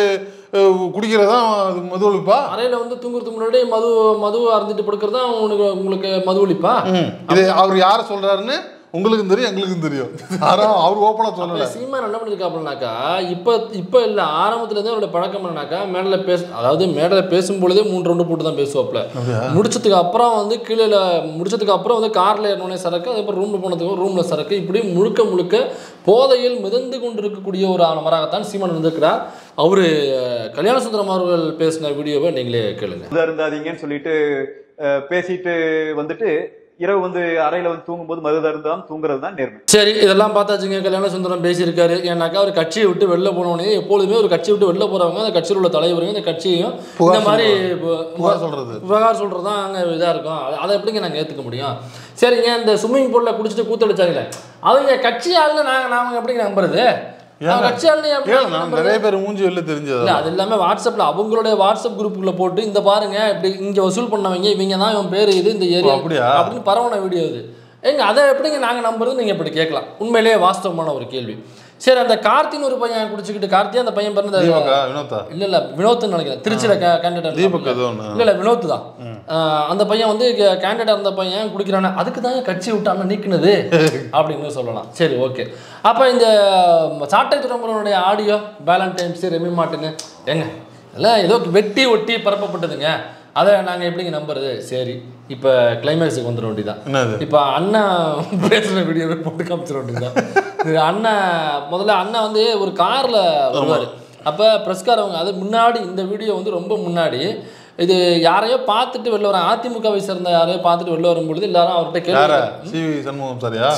அஹ், குடிக்கிறதா அது மது ஒழிப்பா அறையில வந்து தூங்குறதுக்கு முன்னாடி மது மது அருந்திட்டு படுக்கிறது தான் உங்களுக்கு உங்களுக்கு மது ஒழிப்பா ம். இது அவர் யார சொல்றாருன்னு உங்களுக்கும் தெரியும் எங்களுக்கும் தெரியும் யாரும் அவர் ஓப்பனா சொல்லல சீமான் என்ன பண்ணிருக்காப்புனாக்கா இப்போ இப்போ இல்லை ஆரம்பத்துலேருந்தே அவரோட பழக்கம் என்னன்னாக்கா மேடையில் பேச அதாவது மேடையில் பேசும்பொழுதே மூணு ரவுண்டு போட்டு தான் பேசுவாப்புல முடிச்சதுக்கு அப்புறம் வந்து கீழே முடிச்சதுக்கு அப்புறம் வந்து காரில் ஏறினோடனே சரக்கு அதுக்கப்புறம் ரூமில் போனதுக்கு ரூமில் சரக்கு இப்படி முழுக்க முழுக்க போதையில் மிதந்து கொண்டிருக்கக்கூடிய ஒரு நபராகத்தான் சீமான் இருந்திருக்கிறார் அவர் கல்யாண சுந்தரம் அவர்கள் பேசின வீடியோவை நீங்களே கேளுங்க மது அருந்தாதீங்கன்னு சொல்லிட்டு அஹ், பேசிட்டு வந்துட்டு இரவு வந்து அறையில வந்து தூங்கும்போது மது அருந்தாம தூங்குறது தான் நேர்மை சரி இதெல்லாம் பார்த்தாச்சுங்க கல்யாண சுந்தரம் பேசியிருக்காரு ஏன்னாக்கா அவர் கட்சியை விட்டு வெளில போனோடனே எப்பொழுதுமே ஒரு கட்சியை விட்டு வெளில போறவங்க அந்த கட்சியில் உள்ள தலைவருங்க இந்த கட்சியையும் இந்த புகார் மாதிரி புகார் சொல்றது. விவகாரம் சொல்றது தான் அங்கே இதாக இருக்கும் அது- அதை எப்படிங்க நாங்கள் ஏற்றுக்க முடியும் சரிங்க இந்த ஸ்விம்மிங் பூலில் குடிச்சிட்டு கூத்தடிச்சாங்களே அவங்க கட்சி ஆளுன்னு நாங்கள் நாங்கள் எப்படிங்க நம்புறது அவங்க கட்சி ஆளுன்னு எப்படி ஏன் நாங்க நான் நம்புறது? நிறைய பேர் மூஞ்சி வெளில தெரிஞ்சது இல்ல அது எல்லாமே வாட்ஸ்அப்ல அவங்களுடைய வாட்ஸ்அப் குரூப்புக்குள்ள போட்டு இந்த பாருங்க இப்படி இங்க வசூல் பண்ணவங்க இவங்க தான் இவன் பேரு இது இந்த ஏரியா அப்படியா? அப்படின்னு பரவன வீடியோ இது ஏங்க அதை எப்படிங்க நாங்க நம்புறது நீங்க இப்படி கேட்கலாம் உண்மையிலேயே வாஸ்தவமான ஒரு கேள்வி சரி அந்த கார்த்தின்னு ஒரு பையன் குடிச்சுக்கிட்டு கார்த்தி அந்த பையன் பிறந்த தீபக்கா வினோத்தா இல்ல இல்ல வினோத்னு நினைக்கிறேன் திருச்சியில கேண்டிடேட் தீபக் ஏதோ ஒண்ணு. இல்ல இல்ல வினோத் தான் ஆஹ் அந்த பையன் வந்து கேண்டிடேட் அந்த பையன் குடிக்கிறானே அதுக்கு தான் கட்சி விட்டு அண்ணன் நீக்குனது அப்படின்னு சொல்லலாம் சரி ஓகே அப்ப இந்த சாட்டை துறம்புறனுடைய ஆடியோ வேலண்டைன்ஸ் ரெமி மார்ட்டின் ஏங்க எல்லாம் ஏதோ வெட்டி ஒட்டி பரப்பப்பட்டதுங்க அதை நாங்க எப்படிங்க நம்புறது சரி இப்போ கிளைமேக்ஸுக்கு வந்துட வேண்டியதான் என்னது இப்போ அண்ணன் பேசுகிற வீடியோவே போட்டு காமிச்சிட வேண்டியதுதான் இது அண்ணன் முதல்ல அண்ணன் வந்து ஒரு காரில் வருவார் அப்போ ப்ரெஸ்காரவங்க அது முன்னாடி இந்த வீடியோ வந்து ரொம்ப முன்னாடி இது யாரையோ பார்த்துட்டு வெளில வர அதிமுகவை சேர்ந்த யாரையோ பார்த்துட்டு வெளில வரும்பொழுது எல்லாரும் அவர்கிட்ட யார கேள்வி சி வி சண்முகம் சாரியா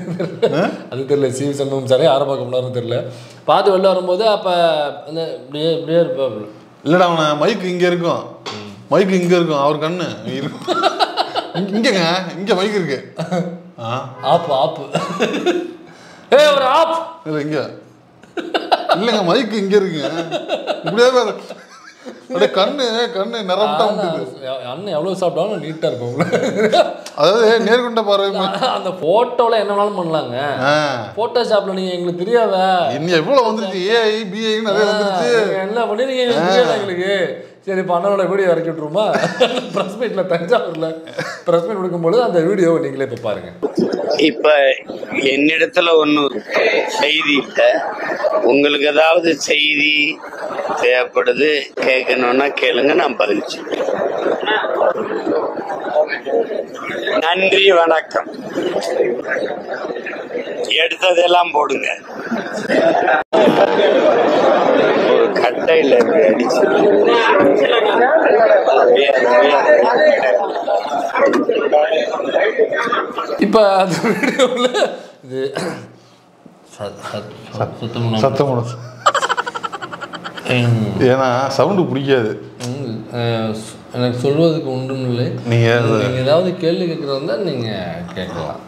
அது தெரியல சிவி சண்முகம் சாரே யாரை பார்க்க முடியாதுன்னு தெரியல பார்த்து வெளில வரும்போது அப்போ அந்த இப்படியே இப்படியே இருப்பாப்புல இல்லடா அவன மைக் இங்க இருக்கும் மைக் இங்க இருக்கும் அவர் கண்ணு இங்க இருக்கும். இங்க- இங்கங்க இங்க மைக் இருக்கு ஆ ஆப்பு ஆப்பு ஏ ஒரு ஆப் இல்ல இங்க இல்லங்க மைக் இங்க இருக்குங்க இப்படியே பாரு. அப்படியே கண்ணு கண்ணு நிரப்பட்டா விட்டுது அண்ணன் எவ்வளோ சாப்பிட்டாலும் நீட்டாக இருக்கும் அதாவது நேர்கொண்ட பார்வை மா- அந்த ஃபோட்டோவில் என்ன வேணாலும் பண்ணலாங்க ஆ. ஃபோட்டோஷாப்பில் நீங்கள் எங்களுக்கு தெரியாதா இன்னும் எவ்வளவு வந்துருச்சு ஏஐ பிஐ நிறைய வந்துருச்சு நீங்க என்ன பண்ணிருக்கீங்க எங்களுக்கு தெரியாதா எங்களுக்கு சரி இப்போ அண்ணனோட வீடியோ இறக்கி விட்ருமா ப்ரெஸ் மீட்டில் தஞ்சாவூரில் ப்ரெஸ் மீட் கொடுக்கும்பொழுது அந்த வீடியோவை நீங்களே இப்போ பாருங்க இப்ப என்னிடத்துல ஒன்றும் செய்தி இல்லை உங்களுக்கு ஏதாவது செய்தி தேவைப்படுது கேட்கணும்னா கேளுங்க நான் பதில் சொல்றேன் நன்றி வணக்கம் எடுத்ததெல்லாம் போடுங்க ஒரு கட்டையில் இப்படி அடிச்சு இப்போ அந்த வீடியோவில் இது ச- ச- ச- சுத்தமான சத்தம் போடும். ஏன்னா சவுண்டு பிடிக்காது ம், அஹ், சு- எனக்கு சொல்வதற்கு ஒன்றும் இல்லை நீங்க நீங்கள் ஏதாவது கேள்வி கேட்குறதா நீங்கள் கேட்கலாம்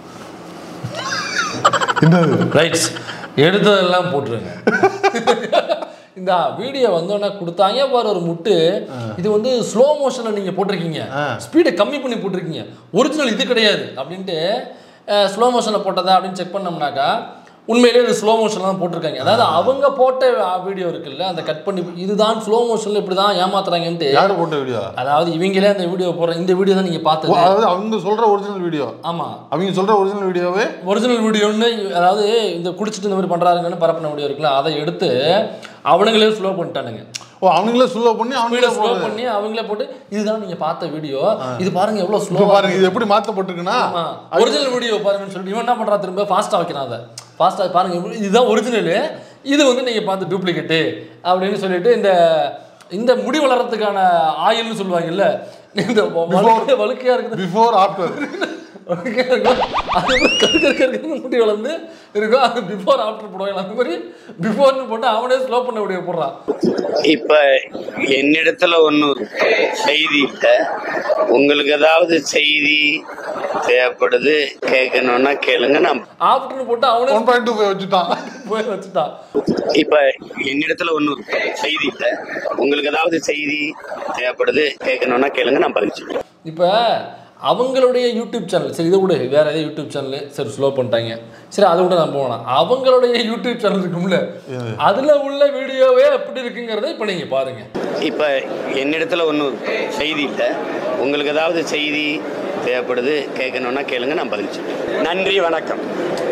என்னது ரைட்ஸ் எடுத்ததெல்லாம் போட்டுருங்க இந்த வீடியோ வந்தோடனே கொடுத்தாங்க பாரு ஒரு முட்டு இது வந்து ஸ்லோ மோஷனில் நீங்கள் போட்டிருக்கீங்க ஸ்பீடை கம்மி பண்ணி போட்டிருக்கீங்க ஒரிஜினல் இது கிடையாது அப்படின்ட்டு ஸ்லோ மோஷனில் போட்டதா அப்படின்னு செக் பண்ணோம்னாக்கா உண்மையிலேயே இது ஸ்லோ மோஷன்லாம் போட்டிருக்காங்க அதாவது அவங்க போட்ட வீடியோ இருக்குல்ல அந்த கட் பண்ணி இதுதான் ஸ்லோ மோஷனில் இப்படி தான் ஏமாத்துறாங்கன்ட்டு யாரு போட்ட வீடியோ அதாவது இவங்களே அந்த வீடியோ போடுற இந்த வீடியோ தான் நீங்கள் பார்த்தது அதாவது அவங்க சொல்ற ஒரிஜினல் வீடியோ ஆமாம் அவங்க சொல்ற ஒரிஜினல் வீடியோவே ஒரிஜினல் வீடியோன்னு அதாவது இந்த குடிச்சிட்டு இந்த மாதிரி பண்ணுறாருங்கன்னு பரப்பின வீடியோ இருக்குல்ல அதை எடுத்து அவனுங்களே ஸ்லோ பண்ணிட்டானுங்க ஓ அவங்களே ஸ்லோ பண்ணி அவங்களே வீடியோ ஸ்லோ போடுறது. பண்ணி அவங்களே போட்டு இதுதான் நீங்க பார்த்த வீடியோ இது பாருங்க எவ்வளவு இப்ப ஸ்லோ பாருங்க இது எப்படி மாத்தப்பட்டிருக்குன்னா ஒரிஜினல் வீடியோ பாருங்கன்னு சொல்லிட்டு இவன் என்ன பண்றான் திரும்ப ஃபாஸ்டா வைக்கிறான் அதை ஃபாஸ்டா பாருங்க இவ்வளவு- இதுதான் ஒரிஜினல் இது வந்து நீங்க பார்த்து டூப்ளிகேட்டு அப்படின்னு சொல்லிட்டு இந்த இந்த முடி வளர்றதுக்கான ஆயில்னு சொல்லுவாங்கல்ல இந்த வழுக்க வழுக்கையா இருக்குது பிஃபோர் ஆஃப்டர் வழுக்கையா இருக்கும் அது மாதிரி கரு கரு கரு கருன்னு முடி வளர்ந்து இருக்கும் அது பிஃபோர் ஆஃப்டர் போடுவாங்க அந்த மாதிரி பிஃபோர்னு போட்டு அவனே ஸ்லோ பண்ண வீடியோ போடுறான் இப்ப என்னிடத்துல ஒன்றும் செய்தி இல்லை உங்களுக்கு ஏதாவது செய்தி தேவைப்படுது கேட்கணும்னா கேளுங்க நான் ஆஃப்டர்னு போட்டு அவனே ஒன் பாயிண்ட் டூ ஃபைவ் வச்சுட்டான் போய் வச்சுட்டான் இப்ப என்னிடத்துல ஒன்றும் செய்தி இல்லை உங்களுக்கு ஏதாவது செய்தி தேவைப்படுது கேட்கணும்னா கேளுங்க நான் பதில் சொல்றேன் இப்போ அவங்களுடைய யூடியூப் சேனல் சரி இதை விட வேற ஏதாவது யூடியூப் சேனல் சரி ஸ்லோ பண்ணிட்டாங்க சரி அதை விட நான் போனேன் அவங்களுடைய யூடியூப் சேனல் இருக்கும்ல அதுல உள்ள வீடியோவே எப்படி இருக்குங்கிறத இப்போ நீங்க பாருங்க இப்போ என்னிடத்துல ஒன்றும் செய்தி இல்லை உங்களுக்கு ஏதாவது செய்தி தேவைப்படுது கேட்கணுன்னா கேளுங்க நான் பதில் சொல்றேன் நன்றி வணக்கம்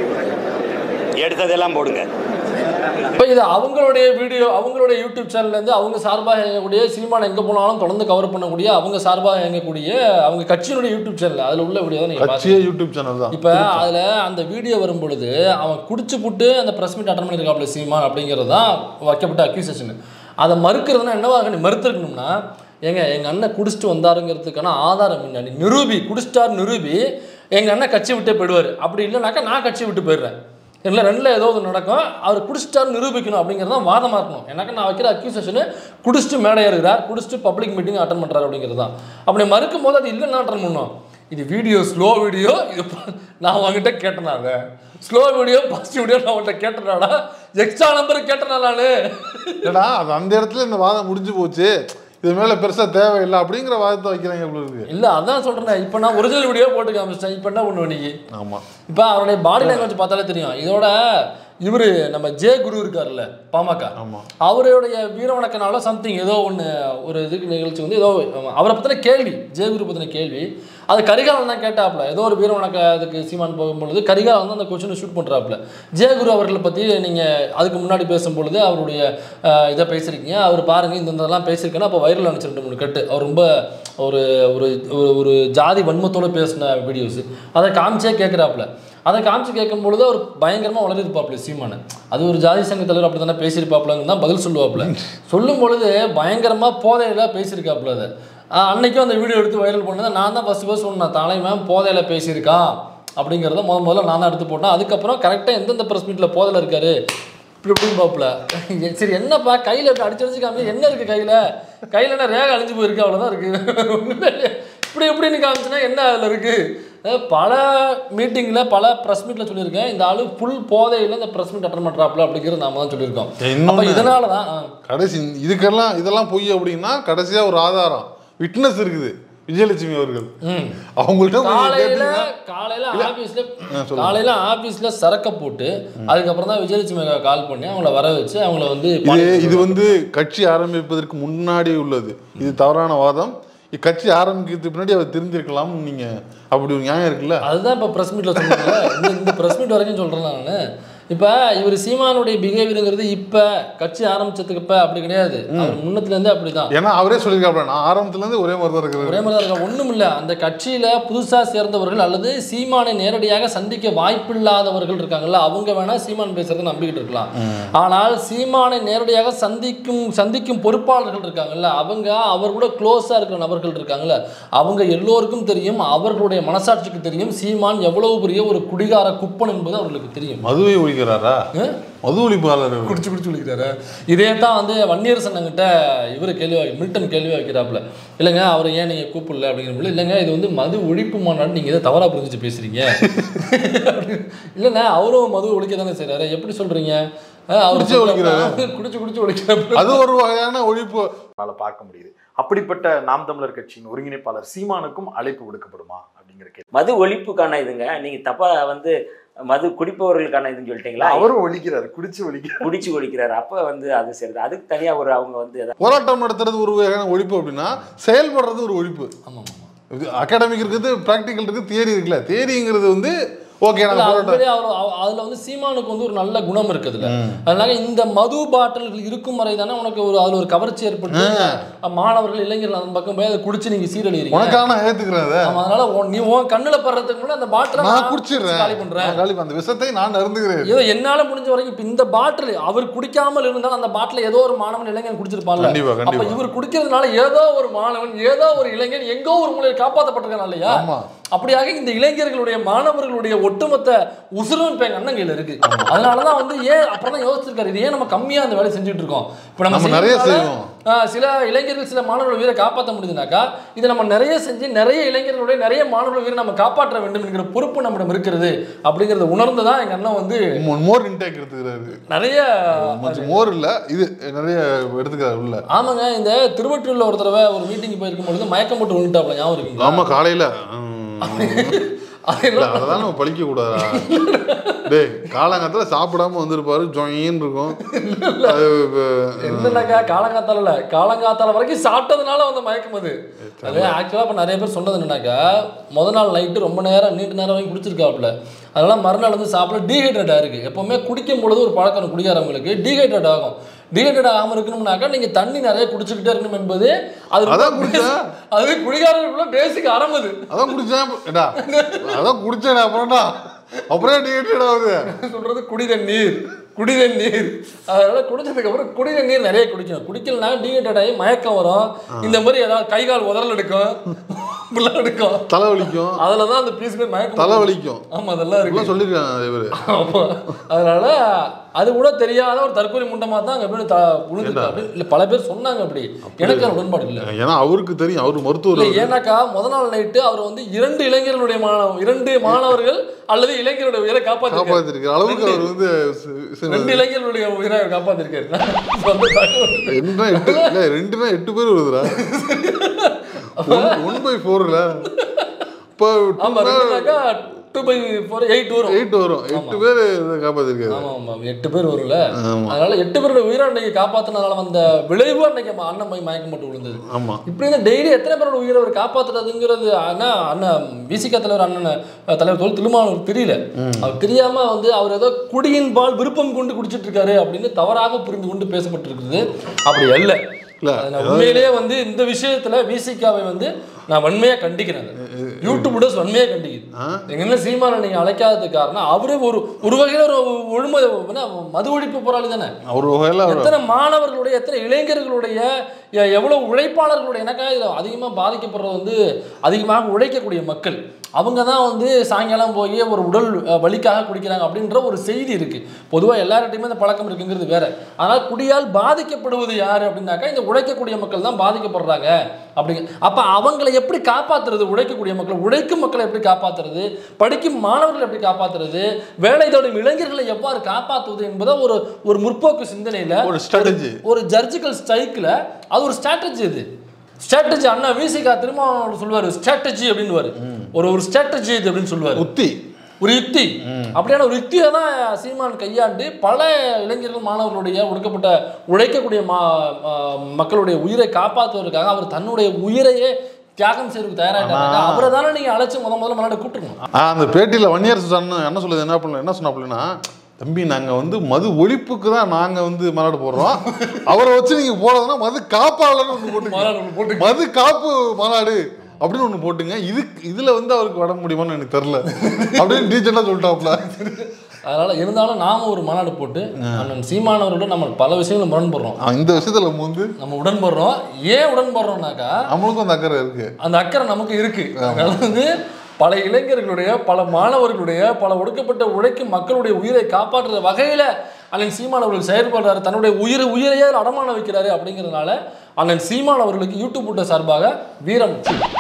எடுத்ததெல்லாம் போடுங்க இப்போ இது அவங்களுடைய வீடியோ அவங்களுடைய யூடியூப் சேனல்லேருந்து அவங்க சார்பாக இயங்கக்கூடிய சினிமாவில் எங்கே போனாலும் தொடர்ந்து கவர் பண்ணக்கூடிய அவங்க சார்பாக இயங்கக்கூடிய அவங்க கட்சியினுடைய யூடியூப் சேனல் அதில் உள்ள வீடியோ தான் நீங்கள் கட்சியே யூடியூப் சேனல் தான் இப்போ அதில் அந்த வீடியோ வரும் பொழுது அவன் குடிச்சு புட்டு அந்த ப்ரெஸ் மீட் அட்டன் பண்ணியிருக்காப்புல சீமான் அப்படிங்கிறது தான் வைக்கப்பட்ட அக்யூசேஷன் அதை மறுக்கிறதுனா என்னவாக நீ மறுத்திருக்கணும்னா ஏங்க எங்கள் அண்ணன் குடிச்சிட்டு வந்தாருங்கிறதுக்கான ஆதாரம் என்ன நீ நிரூபி குடிச்சிட்டார் நிரூபி எங்கள் அண்ணன் கட்சி விட்டே போயிடுவார் அப்படி இல்லைனாக்கா நான் கட்சி விட்டு போயிடுறேன் இல்லை ரெண்டில் ஏதோ ஒன்று நடக்கும் அவர் குடிச்சிட்டாரு நிரூபிக்கணும் அப்படிங்கிறது தான் வாதமாக இருக்கணும் எனக்கு நான் வைக்கிற அக்யூசேஷனு குடிச்சிட்டு மேடை ஏறுகிறார் குடிச்சிட்டு பப்ளிக் மீட்டிங் அட்டன் பண்ணுறாரு அப்படிங்கிறது தான் அப்படி மறுக்கும் போது அது இல்லைன்னா அட்டன் பண்ணணும் இது வீடியோ ஸ்லோ வீடியோ இது ப- நான் உங்ககிட்ட கேட்டனாங்க ஸ்லோ வீடியோ ஃபஸ்ட் வீடியோ நான் உங்கள்கிட்ட கேட்டனாடா எக்ஸ்ட்ரா நம்பர் கேட்டனா நான் ஏடா அது அந்த இடத்துல இந்த வாதம் முடிஞ்சு போச்சு இது மேல பெருசா தேவையில்லை அப்படிங்கிற வாதத்தை வைக்கிறாங்க இவ்வளவு இருக்கு இல்லை அதான் சொல்கிறேன் இப்போ நான் ஒரிஜினல் வீடியோ போட்டு காமிச்சிட்டேன் இப்போ என்ன பண்ணுவேன் நீ ஆமா இப்போ அவருடைய பாடி லாங்குவேஜ் பார்த்தாலே தெரியும் இதோட இவர் நம்ம ஜே குரு இருக்கார்ல பாமக ஆமா. அவருடைய வீரவணக்கனால சம்திங் ஏதோ ஒன்று ஒரு இதுக்கு நிகழ்ச்சி வந்து ஏதோ அவரை பற்றின கேள்வி ஜே குரு பற்றின கேள்வி அது கரிகாலன் தான் கேட்டாப்புல ஏதோ ஒரு வீரவணக்க அதுக்கு சீமான் போகும்பொழுது கரிகாலன் தான் அந்த கொஸ்டினை ஷூட் பண்ணுறாப்புல ஜே குரு அவர்களை பற்றி நீங்கள் அதுக்கு முன்னாடி பேசும்பொழுது அவருடைய அஹ், இதை பேசியிருக்கீங்க அவர் பாருங்கள் இந்த இதெல்லாம் பேசியிருக்கேன்னா அப்போ வைரல் அனுப்பிச்சு ரெண்டு மூணு கட்டு அவர் ரொம்ப ஒரு ஒரு ஒரு- ஒரு ஜாதி வன்மத்தோடு பேசின வீடியோஸ் அதை காமிச்சே கேட்குறாப்புல அதை காமிச்சு கேட்கும் பொழுது அவர் பயங்கரமாக வளர்ந்துருப்பாப்புல சீமானு அது ஒரு ஜாதி சங்க தலைவர் அப்படி தானே பேசியிருப்பாப்புலன்னு தான் பதில் சொல்லுவாப்புல சொல்லும் பொழுது பயங்கரமாக போதையில் பேசியிருக்காப்புல அதை ஆஹ் அன்னைக்கும் அந்த வீடியோ எடுத்து வைரல் பண்ணதை நான் தான் ஃபஸ்ட்டு ஃபஸ்ட் சொன்னேன் தலை மேம் போதையில் பேசியிருக்கான் அப்படிங்கிறத முத முதல்ல நான் தான் எடுத்து போட்டேன் அதுக்கப்புறம் கரெக்டாக எந்தெந்த ப்ரெஸ் மீட்டில் போதையில் இருக்காரு இப்படி இப்படின்னு பாப்புல சரி என்னப்பா கையில் இப்படி அடிச்சு அடிச்சு காமி என்ன இருக்குது கையில் கையில் என்ன ரேகை அழிஞ்சு போயிருக்கு அவ்வளோதான் இருக்குது ஒன்றுமே இல்லையே. இப்படி இப்படின்னு காமிச்சுன்னா என்ன அதில் இருக்குது பல மீட்டிங்கில் பல ப்ரெஸ் மீட்டில் சொல்லியிருக்கேன் இந்த ஆளு ஃபுல் போதையில் இந்த ப்ரெஸ் மீட் அட்டன் பண்ணுறாப்புல அப்படிங்கிறது நாம தான் சொல்லியிருக்கோம் இன்னொன்னு- அப்போ இதனால தான் ஆ. கடைசி இதுக்கெல்லாம் இதெல்லாம் பொய் அப்படின்னா கடைசியா ஒரு ஆதாரம் விட்னஸ் இருக்குது விஜயலட்சுமி அவர்கள் அவங்கள்ட்ட போய் காலையில கேட்டீங்கன்னா, காலையில ஆபீஸ்ல சொல்லுங்க. காலையில ஆபீஸ்ல சரக்க போட்டு அதுக்கப்புறம் தான் விஜயலட்சுமி கால் பண்ணி அவங்கள வர வச்சு அவங்கள வந்து இது இது வந்து கட்சி ஆரம்பிப்பதற்கு முன்னாடி உள்ளது இது தவறான வாதம் கட்சி ஆரம்பிக்கிறதுக்கு பின்னாடி அவர் தெரிஞ்சிருக்கலாம் நீங்க அப்படி ஒரு நியாயம் இருக்குல்ல அதுதான் இப்போ ப்ரெஸ் மீட்டில் சொன்னீங்க இந்த இந்த ப்ரெஸ் மீட் வரைக்கும் சொல்கிறேன் நான் இப்போ இவர் சீமானுடைய பிஹேவியருங்கிறது இப்போ கட்சி ஆரம்பிச்சதுக்கு இப்போ அப்படி கிடையாது அவர் முன்னத்துலேருந்தே அப்படி தான் ஏன்னா அவரே சொல்லியிருக்காப்ல நான் ஆரம்பத்துல இருந்து ஒரே மாதிரி தான் இருக்கிறேன் ஒரே மாதிரி தான் இருக்கா ஒன்றும் இல்லை அந்த கட்சியில் புதுசாக சேர்ந்தவர்கள் அல்லது சீமானை நேரடியாக சந்திக்க வாய்ப்பில்லாதவர்கள் இருக்காங்கல்ல அவங்க வேணால் சீமான் பேசுறதை நம்பிக்கிட்டு இருக்கலாம் ஆனால் சீமானை நேரடியாக சந்திக்கும் சந்திக்கும் பொறுப்பாளர்கள் இருக்காங்கல்ல அவங்க அவர் கூட க்ளோஸாக இருக்கிற நபர்கள் இருக்காங்கல்ல அவங்க எல்லோருக்கும் தெரியும் அவர்களுடைய மனசாட்சிக்கு தெரியும் சீமான் எவ்வளவு பெரிய ஒரு குடிகார குப்பன் என்பது அவர்களுக்கு தெரியும் மதுவை ஒழிக்கிறாரா மது ஒழிப்பாளர் அவர். குடிச்சு குடிச்சு விழிக்கிறாரு இதே தான் வந்து வன்னியரசன் கிட்ட இவர் கேள்வி வா- மில்டன் கேள்வி வைக்கிறாப்புல இல்லைங்க அவரை ஏன் நீங்கள் கூப்பிடல அப்படிங்கிறப்பல இல்லைங்க இது வந்து மது ஒழிப்பு மாநாடு நீங்கள் இதை தவறாக புரிஞ்சுட்டு பேசுறீங்க அப்படின்னு. இல்லைண்ணே அவரும் மது ஒழிக்க தானே செய்கிறாரு எப்படி சொல்கிறீங்க அவர் குடிச்சே ஒழிக்கிறாரு. குடிச்சு குடிச்சு ஒழிக்கிறாரு அது ஒரு வகையான ஒழிப்பு நம்மளால பார்க்க முடியுது அப்படிப்பட்ட நாம் தமிழர் கட்சியின் ஒருங்கிணைப்பாளர் சீமானுக்கும் அழைப்பு விடுக்கப்படுமா அப்படிங்கிற கேள்வி மது ஒழிப்புக்கான இதுங்க நீங்க தப்பா வந்து மது குடிப்பவர்களுக்கான இதுன்னு சொல்லிட்டீங்களா அவரும் ஒழிக்கிறாரு குடிச்சு ஒழிக்கிறார் குடிச்சு ஒழிக்கிறாரு அப்ப வந்து அது சரி அதுக்கு தனியா ஒரு அவங்க வந்து எதா- போராட்டம் நடத்துறது ஒரு வகையான ஒழிப்பு அப்படின்னா செயல்படுறது ஒரு ஒழிப்பு அகாடமிக் இருக்குது ப்ராக்டிக்கல் இருக்குது தியரி இருக்குல்ல தியரிங்கிறது வந்து ஓகே இல்ல, நாங்கள் உண்மையிலே போராட்டம் அவர் அவ- அதுல வந்து சீமானுக்கு வந்து ஒரு நல்ல குணம் இருக்குதுல்ல அதனால இந்த மது பாட்டில்கள் இருக்கும் வரை தானே உனக்கு ஒரு அதுல ஒரு கவர்ச்சி ஏற்பட்டு மாணவர்கள் இளைஞர்கள் அந்த பக்கம் போய் அதை குடிச்சு நீங்க சீரழிறீங்க உனக்காக நான் ஏத்துக்கிறேன் அதை ஆமா, அதனால உன்- நீ உன் கண்ணுல படுறதுக்கு முன்னாடி அந்த பாட்டில நான் குடிச்சிடுறேன் காலி பண்றேன் நான் காலி அந்த விஷத்தை நான் அருந்துகிறேன் ஏதோ என்னால முடிஞ்ச வரைக்கும் இப்ப இந்த பாட்டில் அவர் குடிக்காமல் இருந்தாலும் அந்த பாட்டில் ஏதோ ஒரு மாணவன் இளைஞன் குடிச்சிருப்பான்ல கண்டிப்பா, அப்ப கண்டிப்பா. இவர் குடிக்கிறதுனால ஏதோ ஒரு மாணவன் ஏதோ ஒரு இளைஞன் எங்கோ ஒரு மூலையில் காப்பாற்றப்பட்டிருக்கான் இல்லையா ஆமா அப்படியாக இந்த இளைஞர்களுடைய மாணவர்களுடைய ஒட்டுமொத்த உசுரும் இப்ப எங்க அண்ணன் கையில இருக்கு அதனாலதான் வந்து ஏன் அப்புறம் தான் யோசிச்சிருக்காரு இது ஏன் நம்ம கம்மியா அந்த வேலையை செஞ்சுட்டு இருக்கோம் இப்ப நம்ம நம்ம நிறைய செய்யறதுனால, செய்வோம். ஆஹ், சில இளைஞர்கள் சில மாணவர்கள் உயிரை காப்பாற்ற முடியுதுனாக்கா இதை நம்ம நிறைய செஞ்சு நிறைய இளைஞர்களுடைய நிறைய மாணவர்கள் உயிரை நம்ம காப்பாற்ற வேண்டும் என்கிற பொறுப்பு நம்மிடம் இருக்கிறது அப்படிங்கறத உணர்ந்து தான் எங்க அண்ணன் வந்து மோர் இன்டேக் எடுத்துக்கிறாரு நிறைய கொஞ்சம் மோர் இல்ல இது நிறைய எடுத்துக்கிறாரு உள்ள ஆமாங்க இந்த திருவற்றூர்ல ஒரு தடவை ஒரு மீட்டிங் போயிருக்கும் பொழுது மயக்கம் போட்டு விழுந்துட்டாப்ல ஞாபகம் இருக்குங்களா ஆமா காலையில ம், இல்ல, அதெல்லாம் நம்ம பழிக்க கூடாதா டேய் காலங்காலத்துல சாப்பிடாம வந்திருப்பாரு ஜொயின்னு இருக்கும் அது, அஹ், என்னன்னாக்கா காலங்காத்தால இல்ல காலங்காத்தால வரைக்கும் சாப்பிட்டதுனால வந்த மயக்கம் அது அது ஆக்சுவலாக இப்போ நிறைய பேர் சொன்னது என்னன்னாக்கா முத நாள் நைட்டு ரொம்ப நேரம் நீண்ட நேரம் வரைக்கும் குடிச்சிருக்காப்புல அதனால மறுநாள் வந்து சாப்பிட டீஹைட்ரேட் ஆயிருக்கு எப்பவுமே குடிக்கும் பொழுது ஒரு பழக்கம் இருக்கும் குடிக்காரவங்களுக்கு டீஹைட்ரேட் ஆகும் டீஹைட்ரேட் ஆகாம இருக்கணும்னாக்கா நீங்க தண்ணி நிறைய குடிச்சுக்கிட்டே இருக்கணும் என்பது அது அதான் குடிச்சேன். அது குடிகாரர்களுக்குள்ள பேசிக் ஆரம்பது அதான் குடிச்சேன் ஏடா, அதான் குடிச்சேன் அப்புறம்டா அப்புறம் டீஹைட்ரேட் ஆகுது சொல்றது குடி தண்ணீர் குடி தண்ணீர் அதனால குடிச்சதுக்கு அப்புறம் குடி தண்ணீர் நிறைய குடிக்கணும் குடிக்கலனா டீஹைட்ரேட் ஆகி மயக்கம் வரும் இந்த மாதிரி ஏதாவது கை கால் உதறல் எடுக்கும் இப்படிலாம் எடுக்கும் தலைவலிக்கும் அதுல தான் அந்த பீஸ் மயக்கம் தலைவலிக்கும் ஆமா அதெல்லாம் இருக்கு இப்படிலாம் சொல்லியிருக்காங்க இவரு ஆமா அதனால அது கூட தெரியாத ஒரு தற்கொலை முண்டமா தான் அங்க போய் த விழுந்துருக்கு அப்படி இல்ல பல பேர் சொன்னாங்க அப்படி எனக்கு அது உடன்பாடு இல்லை ஏன்னா அவருக்கு தெரியும் அவரு மருத்துவர் இல்ல அவரு. ஏன்னாக்கா முத நாள் நைட்டு அவர் வந்து இரண்டு இளைஞர்களுடைய மாணவ இரண்டு மாணவர்கள் அல்லது இளைஞருடைய உயிரை காப்பாற்றிருக்காரு காப்பாத்திருக்கிற அளவுக்கு அவர் வந்து சி- சி- ரெண்டு இளைஞர்களுடைய உயிரை அவர் காப்பாத்திருக்காரு சொந்த தகவல். ரெண்டுனா எட்டு இல்ல ரெண்டுனா எட்டு பேர் வருதுடா ஒன் பை ஃபோர்ல இப்போ ஆமா ரெண்டுனாக்கா டூ பை ஃபோர் எயிட் வரும் எயிட் வரும் எட்டு பேர் காப்பாத்திருக்காரு ஆமா ஆமா எட்டு பேர் வரும்ல ஆமா. அதனால எட்டு பேரோட உயிரை அன்னைக்கு காப்பாத்தினதால வந்த விளைவு அன்னைக்கு ம- அண்ணன் போய் மயக்கம் போட்டு விழுந்தது ஆமா இப்படி இந்த டெய்லி எத்தனை பேரோட உயிரை அவர் காப்பாத்துறதுங்கிறது அண்ணா அண்ணன் விசிக தலைவர் அண்ணன் அஹ், தலைவர் தோல் திருமாவளவருக்கு தெரியல அவர் தெரியாம வந்து அவர் ஏதோ குடியின் பால் விருப்பம் கொண்டு குடிச்சிட்டு இருக்காரு அப்படின்னு தவறாக புரிந்து கொண்டு பேசப்பட்டிருக்கிறது அப்படி அல்ல இல்ல, அது நான் உண்மையிலேயே வந்து இந்த விஷயத்துல விசிகாவை வந்து நான் வன்மையா கண்டிக்கிறேன் யூடியூபர்ஸ் வன்மையா கண்டிக்குது எங்க சீமான நீங்க அழைக்காததுக்கு காரணம் அவரே ஒரு ஒரு வகையில ஒரு ஒழுமை என்ன, மது ஒழிப்பு போராளி தானே அவர் வகையில அவர் எத்தனை மாணவர்களுடைய எத்தனை இளைஞர்களுடைய எ- எவ்வளவு உழைப்பாளர்களுடைய எனக்கா இது அதிகமாக பாதிக்கப்படுறது வந்து அதிகமாக உழைக்கக்கூடிய மக்கள் அவங்க தான் வந்து சாயங்காலம் போய் ஒரு உடல் அஹ், வலிக்காக குடிக்கிறாங்க அப்படின்ற ஒரு செய்தி இருக்கு பொதுவாக எல்லார்ட்டையுமே இந்த பழக்கம் இருக்குங்கிறது வேற ஆனால் குடியால் பாதிக்கப்படுவது யார் அப்படின்னாக்கா இந்த உழைக்கக்கூடிய மக்கள் தான் பாதிக்கப்படுறாங்க அப்படிங்க அப்போ அவங்களை எப்படி காப்பாத்துறது உழைக்கக்கூடிய மக்கள் உழைக்கும் மக்களை எப்படி காப்பாத்துறது படிக்கும் மாணவர்களை எப்படி காப்பாத்துறது வேலை தேடும் இளைஞர்களை எவ்வாறு காப்பாற்றுவது என்பதை ஒரு ஒரு முற்போக்கு சிந்தனையில ஒரு strategy. ஒரு ஜர்ஜிக்கல் ஸ்ட்ரைக்கில் அது ஒரு ஸ்ட்ராட்டஜி இது ஸ்ட்ராட்டஜி அண்ணா விசிகா திரும்ப அவர் சொல்லுவார் ஸ்ட்ராட்டஜி அப்படின்னு ஒரு ஒரு ஸ்ட்ராட்டஜி இது அப்படின்னு சொல்லுவார் உத்தி ஒரு யுக்தி அப்படியான ஒரு யுக்தியை தான் சீமான் கையாண்டு பல இளைஞர்கள் மாணவர்களுடைய ஒடுக்கப்பட்ட உழைக்கக்கூடிய மா மா- மக்களுடைய உயிரை காப்பாற்றுவதற்காக அவர் தன்னுடைய உயிரையே தியாகம் செய்யறதுக்கு தயாராகிட்டாங்க அவரை தானே நீங்கள் அழைச்சி முத முதல்ல மலாட கூப்பிட்டுருக்கணும் ஆ, அந்த பேட்டியில வன்னியர் சொன்ன என்ன சொல்லுது என்ன பண்ணல என்ன சொன்னாப்புலன்னா தம்பி நாங்க வந்து மது ஒழிப்புக்கு தான் நாங்க வந்து மாநாடு போடுறோம் அவரை வச்சு நீங்க போடுறதுன்னா மது காப்பாளர்னு ஒண்ணு போட்டுங்க மது காப்பு மாநாடு அப்படின்னு ஒண்ணு போட்டுங்க இது இதுல வந்து அவருக்கு வர முடியுமான்னு எனக்கு தெரியல அப்படின்னு டீச்சர்லாம் சொல்லிட்டாப்ல அதனால இருந்தாலும் நாம ஒரு மாநாடு போட்டு அண்ணன் சீமானவரோட நம்ம பல விஷயங்கள் முரண்படுறோம் ஆ, இந்த விஷயத்துல நம்ம வந்து நம்ம உடன்படுறோம் ஏன் உடன்படுறோம்னாக்கா நம்மளுக்கும் அந்த அக்கறை இருக்கு அந்த அக்கறை நமக்கு இருக்கு அதனால வந்து பல இளைஞர்களுடைய பல மாணவர்களுடைய பல ஒடுக்கப்பட்ட உழைக்கும் மக்களுடைய உயிரை காப்பாற்றுற வகையில அண்ணன் சீமான் அவர்கள் செயல்படுறாரு தன்னுடைய உயிரை உயிரையே அடமான வைக்கிறாரு அப்படிங்கிறதுனால அண்ணன் சீமான் அவர்களுக்கு யூடியூப் போட்ட சார்பாக வீரம்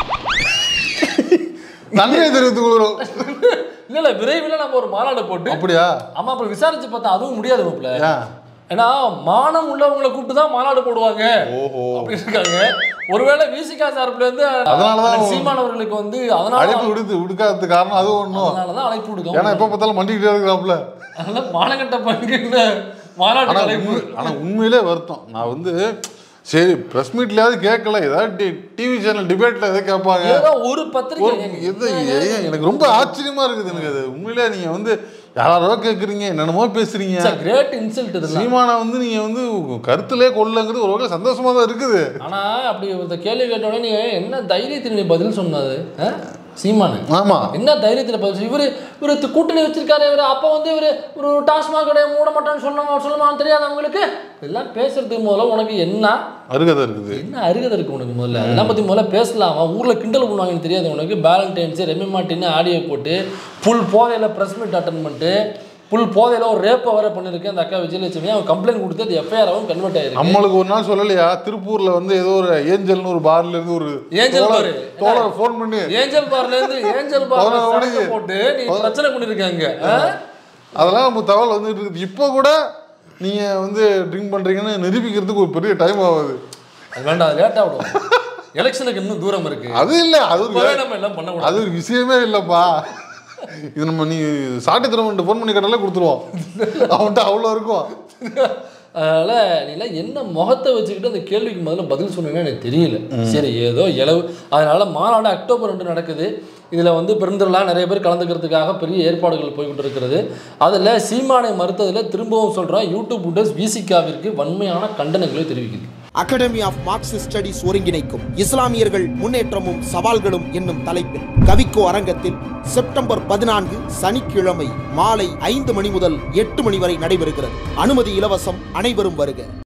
நன்றியை தெரிவித்துக் கொள்கிறோம் இல்ல இல்ல விரைவில் நம்ம ஒரு மாநாடு போட்டு அப்படியா ஆமா அப்புறம் விசாரிச்சு பார்த்தா அதுவும் முடியாது மாப்ள ஏன்? ஏன்னா மானம் உள்ளவங்களை கூப்பிட்டு தான் மாநாடு போடுவாங்க ஓஹோ அப்படி இருக்காங்க ஒருவேளை விசிகா சார்பில் இருந்து அதனாலதான் அண்ணன் சீமானவர்களுக்கு வந்து அதனால அழைப்பு விடுத்து விடுக்காததுக்கு காரணம் அது ஒண்ணும் அதனாலதான் அழைப்பு ஏன்னா விடுக்கும் எப்ப பார்த்தாலும் மண்டிக்கிட்டே இருக்கிறாப்ல அதனால மானகட்ட பங்கு மாநாட்டு ஆனா அழைப்பு உண்மை- ஆனா உண்மையிலே வருத்தம் நான் வந்து சரி பிரஸ் மீட்லயாவது கேட்கல ஏதாவது டிவி சேனல் டிபேட்ல எதாவது கேட்பாங்க ஏதோ ஒரு பத்திரிகை ஒரு- எது ஏன் எனக்கு ரொம்ப ஆச்சரியமா இருக்குது எனக்கு அது உண்மையிலே நீங்க வந்து யாரோ கேக்குறீங்க என்னென்னமோ பேசுறீங்க கிரேட் இன்சல்ட் இதெல்லாம் சீமானா வந்து நீங்க வந்து கருத்திலே கொள்ளங்கிறது ஒரு வகையில் சந்தோஷமா தான் இருக்குது ஆனா அப்படி ஒரு கேள்வி கேட்ட உடனே நீ என்ன தைரியத்தில் நீ பதில் சொன்னது ஆ? சீமானு ஆமா என்ன தைரியத்தில் பதில் சொல் இவரு இவரு தி- கூட்டணி வச்சிருக்காரு இவரு அப்ப வந்து இவரு ஒரு டாஸ்மாக் கடையை மூட மாட்டேன்னு சொல்லணுமா சொல்லுமான்னு தெரியாது அவங்களுக்கு இதெல்லாம் பேசுறதுக்கு முதல்ல உனக்கு என்ன அருகதை இருக்குது என்ன அருகதை இருக்கு உனக்கு முதல்ல அதெல்லாம் பத்தி முதல்ல பேசலாமா ஊர்ல கிண்டல் பண்ணுவாங்கன்னு தெரியாது உனக்கு வேலண்டைன்ஸ் ரெமி மாட்டின்னு ஆடியோ போட்டு புல் போதையில ப்ரெஸ் மீட் அட்டன் பண்ணிட்டு புல் போதையில ஒரு ரேப்பை வர பண்ணிருக்கேன் அந்த அக்கா விஜயலட்சுமி அவன் கம்ப்ளைண்ட் கொடுத்து அது எஃப்ஐஆரும் கன்வெர்ட் ஆயிருக்கு நம்மளுக்கு ஒரு நாள் சொல்லலையா திருப்பூர்ல வந்து ஏதோ ஒரு ஏஞ்சல்னு ஒரு பார்ல இருந்து ஒரு ஏஞ்சல் தோழர் பாரு. தோழர் ஃபோன் பண்ணி ஏஞ்சல் பார்ல இருந்து ஏஞ்சல் பதினொரு பார் மணிக்கு. போட்டு நீ பிரச்சனை பண்ணிருக்காங்க அதெல்லாம் நம்ம தகவல் வந்துட்டு இருக்குது இப்போ கூட நீங்க வந்து ட்ரிங்க் பண்றீங்கன்னு நிரூபிக்கிறதுக்கு ஒரு பெரிய டைம் ஆகுது அது வேண்டாம் லேட்டாக விடும் எலெக்ஷனுக்கு இன்னும் தூரம் இருக்கு அது இல்ல அது ஒரு இப்பவே நம்ம எல்லாம் பண்ண அது ஒரு விஷயமே இல்லப்பா இது நம்ம நீ சாட்டி திரும்ப ஃபோன் பண்ணி கேட்டாலே கொடுத்துருவோம் அவன்கிட்ட அவ்வளோ இருக்கும் அதனால நீலாம் என்ன முகத்தை வச்சுக்கிட்டு அந்த கேள்விக்கு முதல்ல பதில் சொன்னீங்கன்னா எனக்கு தெரியல சரி ஏதோ இளவு அதனால மாநாடு அக்டோபர் ரெண்டு நடக்குது இதில் வந்து பெருந்திரளாக நிறைய பேர் கலந்துக்கிறதுக்காக பெரிய ஏற்பாடுகள் போய்கிட்டு இருக்கிறது அதில் சீமானை மறுத்ததில் திரும்பவும் சொல்கிறோம் யூடியூப் உண்டஸ் விசிகாவிற்கு வன்மையான கண்டனங்களை தெரிவிக்குது அகாடமி ஆஃப் மார்க்சிஸ்ட் ஸ்டடிஸ் ஒருங்கிணைக்கும் இஸ்லாமியர்கள் முன்னேற்றமும் சவால்களும் என்னும் தலைப்பில் கவிக்கோ அரங்கத்தில் செப்டம்பர் பதினான்கு சனிக்கிழமை மாலை ஐந்து மணி முதல் எட்டு மணி வரை நடைபெறுகிறது அனுமதி இலவசம் அனைவரும் வருக